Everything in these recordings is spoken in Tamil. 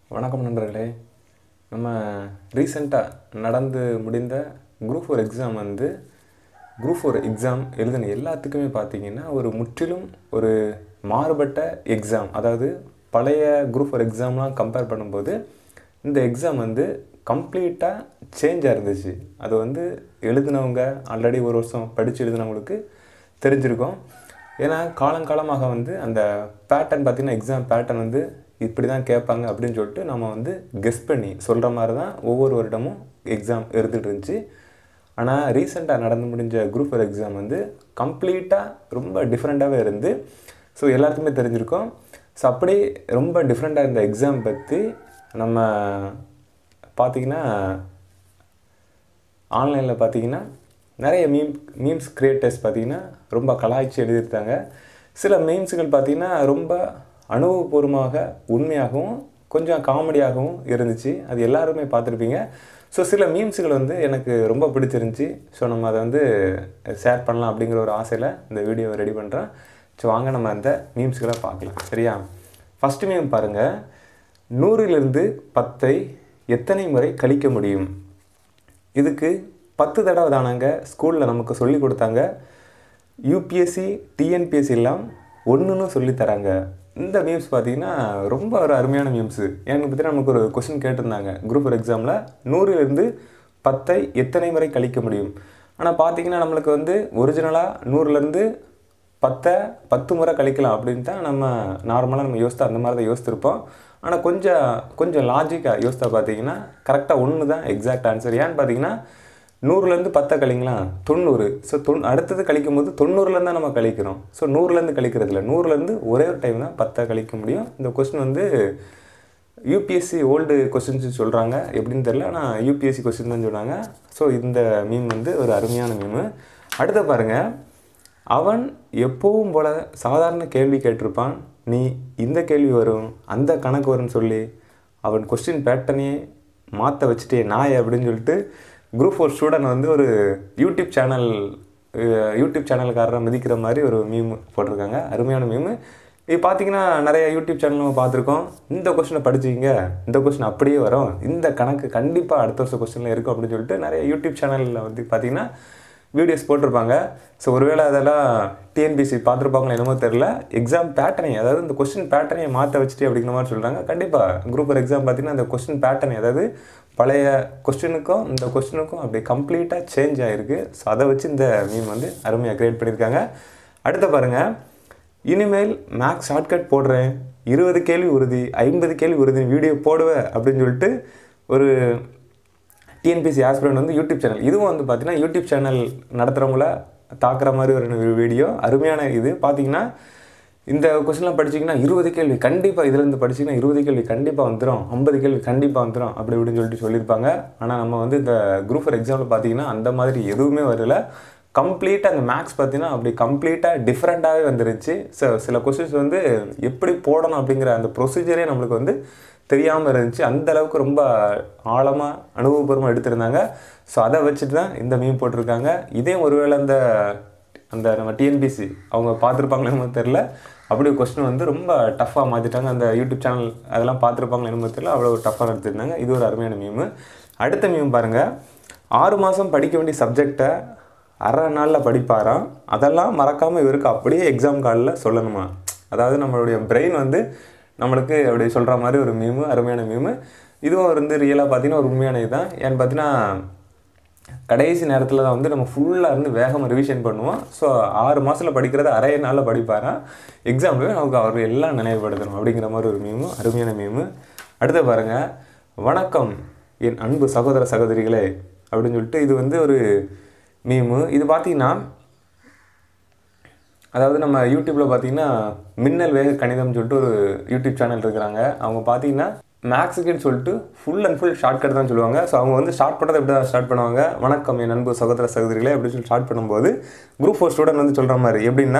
வணக்கம் நண்பர்களே நம்ம ரீசெண்டாக நடந்து முடிந்த குரூப் ஃபோர் எக்ஸாம் வந்து குரூப் ஃபோர் எக்ஸாம் எழுதின எல்லாத்துக்குமே பார்த்தீங்கன்னா ஒரு முற்றிலும் ஒரு மாறுபட்ட எக்ஸாம் அதாவது பழைய குரூப் ஃபோர் எக்ஸாம்லாம் கம்பேர் பண்ணும்போது இந்த எக்ஸாம் வந்து கம்ப்ளீட்டாக சேஞ்சாக இருந்துச்சு அது வந்து எழுதினவங்க ஆல்ரெடி ஒரு வருஷம் படித்து எழுதினவங்களுக்கு தெரிஞ்சிருக்கும் ஏன்னா காலங்காலமாக வந்து அந்த பேட்டர்ன் பார்த்திங்கன்னா எக்ஸாம் பேட்டர்ன் வந்து இப்படி தான் கேட்பாங்க அப்படின்னு சொல்லிட்டு நம்ம வந்து கெஸ் பண்ணி சொல்கிற மாதிரி தான் ஒவ்வொரு வருடமும் எக்ஸாம் இருந்துகிட்டு இருந்துச்சு ஆனால் ரீசெண்டாக நடந்து முடிஞ்ச குரூப் ஃபோர் எக்ஸாம் வந்து கம்ப்ளீட்டாக ரொம்ப டிஃப்ரெண்ட்டாகவே இருந்து ஸோ எல்லாத்துக்குமே தெரிஞ்சிருக்கும் ஸோ அப்படி ரொம்ப டிஃப்ரெண்ட்டாக இருந்த எக்ஸாம் பற்றி நம்ம பார்த்திங்கன்னா ஆன்லைனில் பார்த்தீங்கன்னா நிறைய மீம் மீம்ஸ் கிரியேட்டர்ஸ் பார்த்தீங்கன்னா ரொம்ப கலாய்ச்சி எழுதியிருந்தாங்க சில மீம்ஸுகள் பார்த்தீங்கன்னா ரொம்ப அனுபவபூர்வமாக உண்மையாகவும் கொஞ்சம் காமெடியாகவும் இருந்துச்சு அது எல்லாருமே பார்த்துருப்பீங்க ஸோ சில மீம்ஸுகள் வந்து எனக்கு ரொம்ப பிடிச்சிருந்துச்சி ஸோ நம்ம அதை வந்து ஷேர் பண்ணலாம் அப்படிங்கிற ஒரு ஆசையில் இந்த வீடியோவை ரெடி பண்ணுறேன் ஸோ வாங்க நம்ம அந்த மீம்ஸுகளை பார்க்கலாம் சரியா ஃபஸ்ட்டு மீம் பாருங்கள் நூறிலிருந்து பத்தை எத்தனை முறை கழிக்க முடியும் இதுக்கு பத்து தடவை தானாங்க ஸ்கூலில் நமக்கு சொல்லி கொடுத்தாங்க யூபிஎஸ்சி டிஎன்பிஎஸ்சி எல்லாம் ஒன்றுன்னு சொல்லி தராங்க இந்த மீம்ஸ் பார்த்தீங்கன்னா ரொம்ப ஒரு அருமையான மீம்ஸு எனக்கு பார்த்தீங்கன்னா நமக்கு ஒரு கொஸ்டின் கேட்டிருந்தாங்க குரூப் ஃபோர் எக்ஸாமில் நூறிலிருந்து பத்தை எத்தனை முறை கழிக்க முடியும் ஆனால் பார்த்தீங்கன்னா நம்மளுக்கு வந்து ஒரிஜினலாக நூறுலேருந்து பத்தை பத்து முறை கழிக்கலாம் அப்படின்னு தான் நம்ம நார்மலாக நம்ம யோசித்தா அந்த மாதிரி தான் யோசித்திருப்போம் ஆனால் கொஞ்சம் கொஞ்சம் லாஜிக்காக யோசித்தா பார்த்தீங்கன்னா கரெக்டாக ஒன்று தான் எக்ஸாக்ட் ஆன்சர் ஏன்னு பார்த்தீங்கன்னா நூறுலேருந்து பத்தை கழிங்களா தொண்ணூறு ஸோ தொண் அடுத்தது கழிக்கும் போது தொண்ணூறுலேருந்து தான் நம்ம கழிக்கிறோம் ஸோ நூறுலேருந்து கழிக்கிறது இல்லை நூறுலேருந்து ஒரே ஒரு டைம் தான் பத்தை கழிக்க முடியும் இந்த கொஸ்டின் வந்து யூபிஎஸ்சி ஓல்டு கொஸ்டின்ஸ் சொல்கிறாங்க எப்படின்னு தெரில ஆனால் யூபிஎஸ்சி கொஸ்டின் தான் சொல்கிறாங்க ஸோ இந்த மீம் வந்து ஒரு அருமையான மீமு அடுத்த பாருங்கள் அவன் எப்பவும் போல சாதாரண கேள்வி கேட்டிருப்பான் நீ இந்த கேள்வி வரும் அந்த கணக்கு வரும்னு சொல்லி அவன் கொஸ்டின் பேட்டர்னையே மாற்ற வச்சுட்டே நாய் அப்படின்னு சொல்லிட்டு குரூப் ஃபோர் ஸ்டூடெண்ட் வந்து ஒரு யூடியூப் சேனல் யூடியூப் சேனல்காரரை மிதிக்கிற மாதிரி ஒரு மீம் போட்டிருக்காங்க அருமையான மீமு இது பார்த்தீங்கன்னா நிறைய யூடியூப் சேனல் நம்ம பார்த்துருக்கோம் இந்த கொஸ்டினை படிச்சிங்க இந்த கொஸ்டின் அப்படியே வரும் இந்த கணக்கு கண்டிப்பாக அடுத்த வருஷம் கொஸ்டினில் இருக்கும் அப்படின்னு சொல்லிட்டு நிறைய யூடியூப் சேனலில் வந்து பார்த்தீங்கன்னா வீடியோஸ் போட்டிருப்பாங்க ஸோ ஒருவேளை அதெல்லாம் டிஎன்பிசி பார்த்துருப்பாங்களோ என்னமோ தெரில எக்ஸாம் பேட்டர்னை அதாவது இந்த கொஸ்டின் பேட்டர்னை மாற்ற வச்சுட்டு அப்படிங்கிற மாதிரி சொல்கிறாங்க கண்டிப்பாக குரூப் ஒரு எக்ஸாம் பார்த்தீங்கன்னா அந்த கொஸ்டின் பேட்டர்ன் அதாவது பழைய கொஸ்டினுக்கும் இந்த கொஸ்டினுக்கும் அப்படி கம்ப்ளீட்டாக சேஞ்ச் ஆகிருக்கு ஸோ அதை வச்சு இந்த மீம் வந்து அருமையாக க்ரியேட் பண்ணியிருக்காங்க அடுத்த பாருங்கள் இனிமேல் மேக்ஸ் ஷார்ட்கட் போடுறேன் இருபது கேள்வி உறுதி ஐம்பது கேள்வி உறுதி வீடியோ போடுவேன் அப்படின்னு சொல்லிட்டு ஒரு டிஎன்பிசி ஆஸ்பிரண்ட் வந்து யூடியூப் சேனல் இதுவும் வந்து பார்த்தீங்கன்னா யூடியூப் சேனல் நடத்துகிறவங்கள தாக்குற மாதிரி ஒரு வீடியோ அருமையான இது பார்த்தீங்கன்னா இந்த கொஸ்டின்லாம் படிச்சிங்கன்னா இருபது கேள்வி கண்டிப்பாக இதுலேருந்து படிச்சிங்கன்னா இருபது கேள்வி கண்டிப்பாக வந்துடும் ஐம்பது கேள்வி கண்டிப்பாக வந்துடும் அப்படி இப்படின்னு சொல்லிட்டு சொல்லியிருப்பாங்க ஆனால் நம்ம வந்து இந்த குரூப் ஃபோர் எக்ஸாம்பிள் பார்த்தீங்கன்னா அந்த மாதிரி எதுவுமே வரல கம்ப்ளீட்டாக அந்த மேக்ஸ் பார்த்தீங்கன்னா அப்படி கம்ப்ளீட்டாக டிஃப்ரெண்ட்டாகவே வந்துருச்சு ஸோ சில கொஸ்டின்ஸ் வந்து எப்படி போடணும் அப்படிங்கிற அந்த ப்ரொசீஜரே நம்மளுக்கு வந்து தெரியாமல் இருந்துச்சு அந்த அளவுக்கு ரொம்ப ஆழமாக அனுபவபூர்வமாக எடுத்திருந்தாங்க ஸோ அதை வச்சுட்டு தான் இந்த மீன் போட்டிருக்காங்க இதே ஒருவேளை அந்த அந்த நம்ம டிஎன்பிசி அவங்க பார்த்துருப்பாங்களோ என்னமோ தெரில அப்படி கொஸ்டின் வந்து ரொம்ப டஃப்பாக மாற்றிட்டாங்க அந்த யூடியூப் சேனல் அதெல்லாம் பார்த்துருப்பாங்களோ என்னமோ தெரில அவ்வளோ டஃப்பாக எடுத்திருந்தாங்க இது ஒரு அருமையான மீமு அடுத்த மீம் பாருங்கள் ஆறு மாதம் படிக்க வேண்டிய சப்ஜெக்டை அரை நாளில் படிப்பாராம் அதெல்லாம் மறக்காமல் இவருக்கு அப்படியே எக்ஸாம் காலில் சொல்லணுமா அதாவது நம்மளுடைய பிரெயின் வந்து நம்மளுக்கு அப்படி சொல்கிற மாதிரி ஒரு மீமு அருமையான மீமு இதுவும் வந்து ரியலாக பார்த்தீங்கன்னா ஒரு உண்மையான இதுதான் ஏன்னு பார்த்தீங்கன்னா கடைசி நேரத்தில் தான் வந்து நம்ம ஃபுல்லாக இருந்து வேகமாக ரிவிஷன் பண்ணுவோம் ஸோ ஆறு மாதத்தில் படிக்கிறத அரைய நாளில் படிப்பாராம் எக்ஸாம்பிள் நமக்கு அவர் எல்லாம் நினைவுபடுத்தணும் அப்படிங்கிற மாதிரி ஒரு மீமு அருமையான மீமு அடுத்து பாருங்கள் வணக்கம் என் அன்பு சகோதர சகோதரிகளே அப்படின்னு சொல்லிட்டு இது வந்து ஒரு மீமு இது பார்த்தீங்கன்னா அதாவது நம்ம யூடியூப்பில் பார்த்தீங்கன்னா மின்னல் வேக கணிதம்னு சொல்லிட்டு ஒரு யூடியூப் சேனல் இருக்கிறாங்க அவங்க பார்த்தீங்கன்னா மேக்ஸுக்குன்னு சொல்லிட்டு ஃபுல் அண்ட் ஃபுல் ஷார்ட்கட் தான் சொல்லுவாங்க ஸோ அவங்க வந்து ஸ்டார்ட் பண்ணுறது எப்படி தான் ஸ்டார்ட் பண்ணுவாங்க வணக்கம் என் நண்பு சகோதர சகோதரிகளே அப்படின்னு சொல்லி ஸ்டார்ட் பண்ணும்போது குரூப் ஃபோர் ஸ்டூடெண்ட் வந்து சொல்கிற மாதிரி எப்படின்னா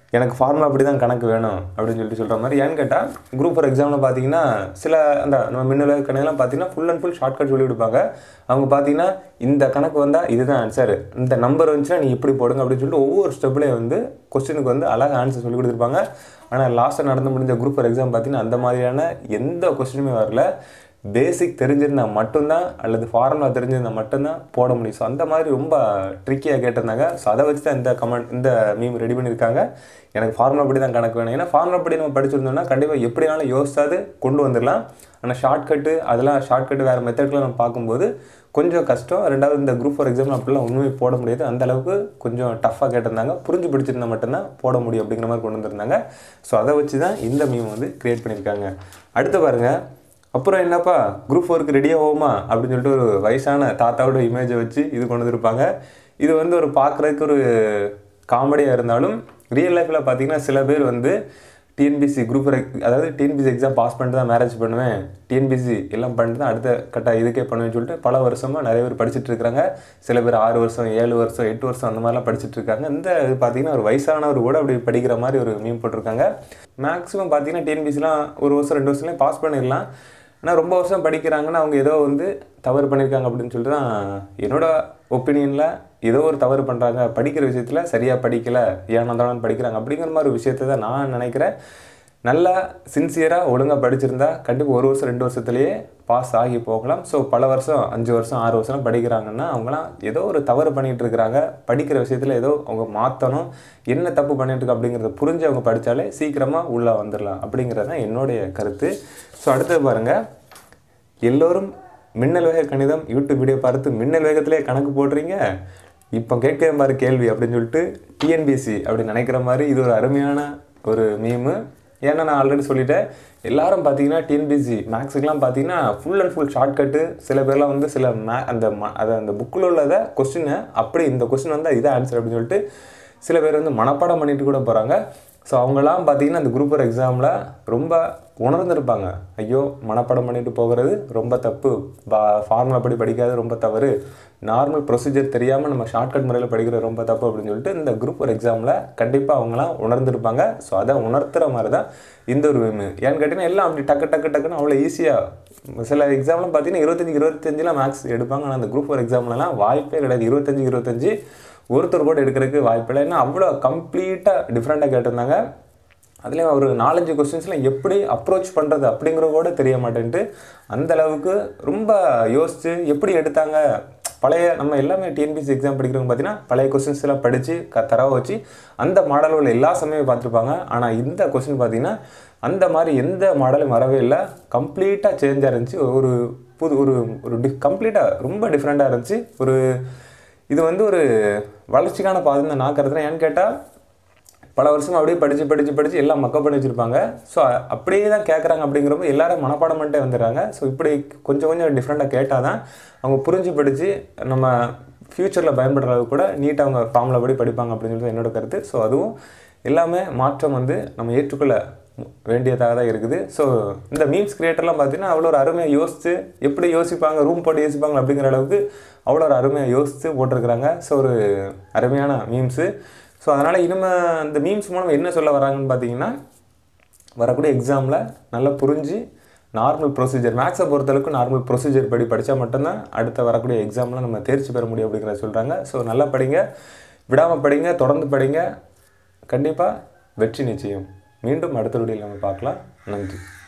எனக்கு ஃபார்முலா அப்படி தான் கணக்கு வேணும் அப்படின்னு சொல்லிட்டு சொல்கிற மாதிரி ஏன்னு கேட்டால் குரூப் ஃபார் எக்ஸாமில் பார்த்தீங்கன்னா சில அந்த நம்ம மின்னல கணக்கெல்லாம் பார்த்தீங்கன்னா ஃபுல் அண்ட் ஃபுல் ஷார்ட்கட் சொல்லி கொடுப்பாங்க அவங்க பார்த்தீங்கன்னா இந்த கணக்கு வந்தால் இதுதான் ஆன்சர் இந்த நம்பர் வந்துச்சுன்னா நீ இப்படி போடுங்க அப்படின்னு சொல்லிட்டு ஒவ்வொரு ஸ்டெப்லேயும் வந்து கொஸ்டினுக்கு வந்து அழகாக ஆன்சர் சொல்லி கொடுத்துருப்பாங்க ஆனால் லாஸ்ட்டாக நடந்து முடிஞ்ச குரூப் ஃபார் எக்ஸாம் பார்த்தீங்கன்னா அந்த மாதிரியான எந்த கொஸ்டினுமே வரல பேசிக் தெரிஞ்சிருந்தா மட்டும்தான் அல்லது ஃபார்முலா தெரிஞ்சிருந்தா மட்டும்தான் போட முடியும் ஸோ அந்த மாதிரி ரொம்ப ட்ரிக்கியாக கேட்டிருந்தாங்க ஸோ அதை வச்சு தான் இந்த கமெண்ட் இந்த மீம் ரெடி பண்ணியிருக்காங்க எனக்கு ஃபார்முலா படி தான் கணக்கு வேணும் ஏன்னா ஃபார்முலா படி நம்ம படிச்சிருந்தோம்னா கண்டிப்பாக எப்படினாலும் யோசிச்சாது கொண்டு வந்துடலாம் ஆனால் ஷார்ட்கட்டு அதெல்லாம் ஷார்ட்கட்டு வேறு மெத்தட்லாம் நம்ம பார்க்கும்போது கொஞ்சம் கஷ்டம் ரெண்டாவது இந்த குரூப் ஃபார் எக்ஸாம்பிள் அப்படிலாம் உண்மையை போட முடியாது அந்த அளவுக்கு கொஞ்சம் டஃப்பாக கேட்டிருந்தாங்க புரிஞ்சு படிச்சிருந்தா மட்டும்தான் போட முடியும் அப்படிங்கிற மாதிரி கொண்டு வந்திருந்தாங்க ஸோ அதை வச்சு தான் இந்த மீம் வந்து க்ரியேட் பண்ணியிருக்காங்க அடுத்து பாருங்கள் அப்புறம் என்னப்பா குரூப் ஃபோருக்கு ரெடி ஆகுமா அப்படின்னு சொல்லிட்டு ஒரு வயசான தாத்தாவோட இமேஜை வச்சு இது கொண்டு வந்திருப்பாங்க இது வந்து ஒரு பார்க்குறதுக்கு ஒரு காமெடியாக இருந்தாலும் ரியல் லைஃப்பில் பார்த்தீங்கன்னா சில பேர் வந்து டிஎன்பிசி குரூப் அதாவது டிஎன்பிசி எக்ஸாம் பாஸ் பண்ணிட்டு தான் மேரேஜ் பண்ணுவேன் டிஎன்பிசி எல்லாம் பண்ணிட்டு தான் அடுத்த கட்ட இதுக்கே பண்ணுவேன்னு சொல்லிட்டு பல வருஷமாக நிறைய பேர் படிச்சுட்டு இருக்காங்க சில பேர் ஆறு வருஷம் ஏழு வருஷம் எட்டு வருஷம் அந்த மாதிரிலாம் படிச்சுட்டு இருக்காங்க இந்த இது பார்த்தீங்கன்னா ஒரு வயசானவர் கூட அப்படி படிக்கிற மாதிரி ஒரு மீன் போட்டிருக்காங்க மேக்ஸிமம் பார்த்தீங்கன்னா டிஎன்பிசிலாம் ஒரு வருஷம் ரெண்டு வருஷத்துலேயும் பாஸ் பண்ணிடலாம் ஆனால் ரொம்ப வருஷம் படிக்கிறாங்கன்னா அவங்க ஏதோ வந்து தவறு பண்ணியிருக்காங்க அப்படின்னு சொல்லிட்டு தான் என்னோட ஒப்பீனியனில் ஏதோ ஒரு தவறு பண்ணுறாங்க படிக்கிற விஷயத்தில் சரியாக படிக்கலை ஏன்னா தானு படிக்கிறாங்க அப்படிங்கிற மாதிரி ஒரு விஷயத்தை தான் நான் நினைக்கிறேன் நல்லா சின்சியராக ஒழுங்காக படிச்சிருந்தா கண்டிப்பாக ஒரு வருஷம் ரெண்டு வருஷத்துலேயே பாஸ் ஆகி போகலாம் ஸோ பல வருஷம் அஞ்சு வருஷம் ஆறு வருஷம் படிக்கிறாங்கன்னா அவங்களாம் ஏதோ ஒரு தவறு பண்ணிகிட்டு இருக்கிறாங்க படிக்கிற விஷயத்தில் ஏதோ அவங்க மாற்றணும் என்ன தப்பு பண்ணிட்டு இருக்கு அப்படிங்கிறத புரிஞ்சு அவங்க படித்தாலே சீக்கிரமாக உள்ளே வந்துடலாம் அப்படிங்கிறது தான் என்னுடைய கருத்து ஸோ அடுத்தது பாருங்கள் எல்லோரும் மின்னல் வேக கணிதம் யூடியூப் வீடியோ பார்த்து மின்னல் வேகத்திலே கணக்கு போடுறீங்க இப்போ கேட்கிற மாதிரி கேள்வி அப்படின்னு சொல்லிட்டு டிஎன்பிசி அப்படின்னு நினைக்கிற மாதிரி இது ஒரு அருமையான ஒரு மீமு ஏன்னா நான் ஆல்ரெடி சொல்லிட்டேன் எல்லாரும் பார்த்தீங்கன்னா டிஎன்பிசி மேக்ஸுக்கெலாம் பார்த்தீங்கன்னா ஃபுல் அண்ட் ஃபுல் ஷார்ட்கட்டு சில பேர்லாம் வந்து சில மே அந்த ம அதை அந்த புக்கில் உள்ளதை கொஸ்டினை அப்படி இந்த கொஸ்டின் வந்தால் இதான் ஆன்சர் அப்படின்னு சொல்லிட்டு சில பேர் வந்து மனப்பாடம் பண்ணிட்டு கூட போகிறாங்க ஸோ அவங்களாம் பார்த்தீங்கன்னா அந்த குரூப் எக்ஸாமில் ரொம்ப உணர்ந்திருப்பாங்க ஐயோ மனப்பாடம் பண்ணிட்டு போகிறது ரொம்ப தப்பு பா ஃபார்முலா படி படிக்காது ரொம்ப தவறு நார்மல் ப்ரொசீஜர் தெரியாமல் நம்ம ஷார்ட்கட் முறையில் படிக்கிறது ரொம்ப தப்பு அப்படின்னு சொல்லிட்டு இந்த குரூப் ஒரு எக்ஸாமில் கண்டிப்பாக அவங்களாம் உணர்ந்திருப்பாங்க ஸோ அதை உணர்த்துற மாதிரி தான் இந்த ஒரு விமு ஏன்னு கேட்டிங்கன்னா எல்லாம் அப்படி டக்கு டக்கு டக்குன்னு அவ்வளோ ஈஸியாக சில எக்ஸாம்லாம் பார்த்தீங்கன்னா இருபத்தஞ்சி இருபத்தஞ்சிலாம் மேக்ஸ் எடுப்பாங்க ஆனால் அந்த குரூப் ஒரு எக்ஸாம்லலாம் வாய்ப்பே கிடையாது இருபத்தஞ்சி இருபத்தஞ்சி ஒருத்தர் கூட எடுக்கிறதுக்கு வாய்ப்பில்லை ஏன்னா அவ்வளோ கம்ப்ளீட்டாக டிஃப்ரெண்ட்டாக கேட்டிருந்தாங்க அதுலேயும் ஒரு நாலஞ்சு கொஸ்டின்ஸ்லாம் எப்படி அப்ரோச் பண்ணுறது அப்படிங்கிறது கூட தெரிய மாட்டேன்ட்டு அந்த அளவுக்கு ரொம்ப யோசித்து எப்படி எடுத்தாங்க பழைய நம்ம எல்லாமே டிஎன்பிசி எக்ஸாம் படிக்கிறவங்க பார்த்தீங்கன்னா பழைய கொஸ்டின்ஸ் எல்லாம் படித்து க தரவை வச்சு அந்த மாடல் உள்ள எல்லா சமயம் பார்த்துருப்பாங்க ஆனால் இந்த கொஸ்டின் பார்த்தீங்கன்னா அந்த மாதிரி எந்த மாடலும் வரவே இல்லை கம்ப்ளீட்டாக சேஞ்சாக இருந்துச்சு ஒரு புது ஒரு ஒரு டி கம்ப்ளீட்டாக ரொம்ப டிஃப்ரெண்ட்டாக இருந்துச்சு ஒரு இது வந்து ஒரு வளர்ச்சிக்கான பாதை தான் நான் கருதுறேன் ஏன்னு கேட்டால் பல வருஷம் அப்படியே படித்து படித்து படித்து எல்லாம் மக்கப் பண்ணி வச்சுருப்பாங்க ஸோ அப்படியே தான் கேட்குறாங்க அப்படிங்கிறப்ப எல்லாரும் மனப்பாடம் பண்ணிட்டே வந்துடுறாங்க ஸோ இப்படி கொஞ்சம் கொஞ்சம் டிஃப்ரெண்ட்டாக கேட்டால் தான் அவங்க புரிஞ்சு படித்து நம்ம ஃப்யூச்சரில் பயன்படுற அளவுக்கு கூட நீட்டாக அவங்க ஃபார்முலா படி படிப்பாங்க அப்படின்னு சொல்லிட்டு என்னோட கருத்து ஸோ அதுவும் எல்லாமே மாற்றம் வந்து நம்ம ஏற்றுக்கொள்ள வேண்டியதாக தான் இருக்குது ஸோ இந்த மீம்ஸ் கிரியேட்டர்லாம் பார்த்தீங்கன்னா அவ்வளோ ஒரு அருமையாக யோசித்து எப்படி யோசிப்பாங்க ரூம் போட்டு யோசிப்பாங்க அப்படிங்கிற அளவுக்கு அவ்வளோ ஒரு அருமையாக யோசித்து போட்டிருக்கிறாங்க ஸோ ஒரு அருமையான மீம்ஸு ஸோ அதனால் இனிமேல் இந்த மீம்ஸ் மூலம் என்ன சொல்ல வராங்கன்னு பார்த்தீங்கன்னா வரக்கூடிய எக்ஸாமில் நல்லா புரிஞ்சு நார்மல் ப்ரொசீஜர் மேக்ஸை பொறுத்தளவுக்கு நார்மல் ப்ரொசீஜர் படி படித்தா மட்டும்தான் அடுத்த வரக்கூடிய எக்ஸாமில் நம்ம தேர்ச்சி பெற முடியும் அப்படிங்கிறத சொல்கிறாங்க ஸோ நல்லா படிங்க விடாமல் படிங்க தொடர்ந்து படிங்க கண்டிப்பாக வெற்றி நிச்சயம் மீண்டும் அடுத்த வீடியோவில் நம்ம பார்க்கலாம் நன்றி